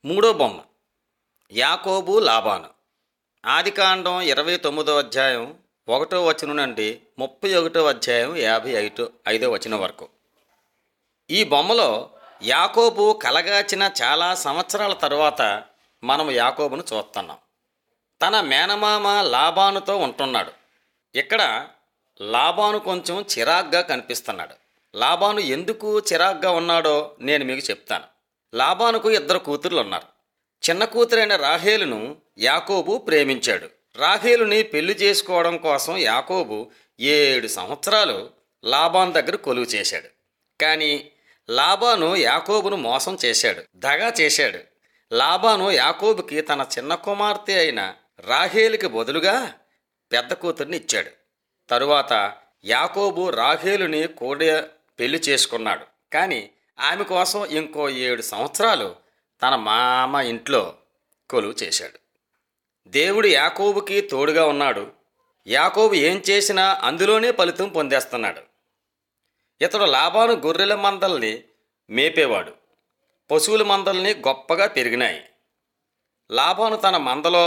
మూడో బొమ్మ యాకోబు లాబాను ఆదికాండం ఇరవై తొమ్మిదో అధ్యాయం ఒకటో వచనం నుండి ముప్పై ఒకటో అధ్యాయం యాభై ఐదో ఐదో వచనం వరకు ఈ బొమ్మలో యాకోబు కలగాచిన చాలా సంవత్సరాల తరువాత మనం యాకోబును చూస్తున్నాం తన మేనమామ లాబానుతో ఉంటున్నాడు ఇక్కడ లాబాను కొంచెం చిరాగ్గా కనిపిస్తున్నాడు లాబాను ఎందుకు చిరాగ్గా ఉన్నాడో నేను మీకు చెప్తాను లాబానుకు ఇద్దరు కూతుర్లు ఉన్నారు చిన్న కూతురైన రాహేలును యాకోబు ప్రేమించాడు రాహేలుని పెళ్లి చేసుకోవడం కోసం యాకోబు ఏడు సంవత్సరాలు లాబాన్ దగ్గర కొలువు చేశాడు కానీ లాబాను యాకోబును మోసం చేశాడు దగా చేశాడు లాబాను యాకోబుకి తన చిన్న కుమార్తె అయిన రాహేలుకి బదులుగా పెద్ద కూతుర్ని ఇచ్చాడు తరువాత యాకోబు రాహేలుని కూడా పెళ్లి చేసుకున్నాడు కానీ ఆమె కోసం ఇంకో ఏడు సంవత్సరాలు తన మామ ఇంట్లో కొలువు చేశాడు దేవుడు యాకోబుకి తోడుగా ఉన్నాడు యాకోబు ఏం చేసినా అందులోనే ఫలితం పొందేస్తున్నాడు ఇతడు లాభాను గొర్రెల మందల్ని మేపేవాడు పశువుల మందల్ని గొప్పగా పెరిగినాయి లాభాను తన మందలో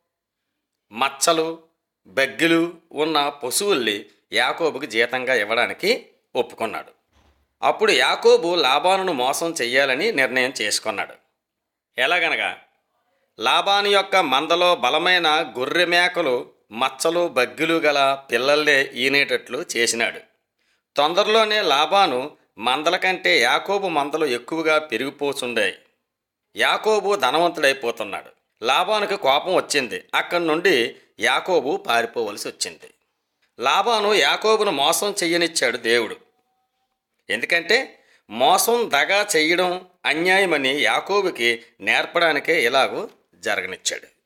మచ్చలు బెగ్గిలు ఉన్న పశువుల్ని యాకోబుకి జీతంగా ఇవ్వడానికి ఒప్పుకున్నాడు అప్పుడు యాకోబు లాబానును మోసం చెయ్యాలని నిర్ణయం చేసుకున్నాడు ఎలాగనగా లాబాను యొక్క మందలో బలమైన గొర్రె మేకలు మచ్చలు బగ్గిలు గల పిల్లల్నే ఈనేటట్లు చేసినాడు తొందరలోనే లాబాను మందల కంటే యాకోబు మందలు ఎక్కువగా పెరిగిపోతుండాయి యాకోబు ధనవంతుడైపోతున్నాడు లాబానుకి కోపం వచ్చింది అక్కడి నుండి యాకోబు పారిపోవలసి వచ్చింది లాబాను యాకోబును మోసం చెయ్యనిచ్చాడు దేవుడు ఎందుకంటే మోసం దగా చెయ్యడం అన్యాయమని యాకోబుకి నేర్పడానికే ఇలాగూ జరగనిచ్చాడు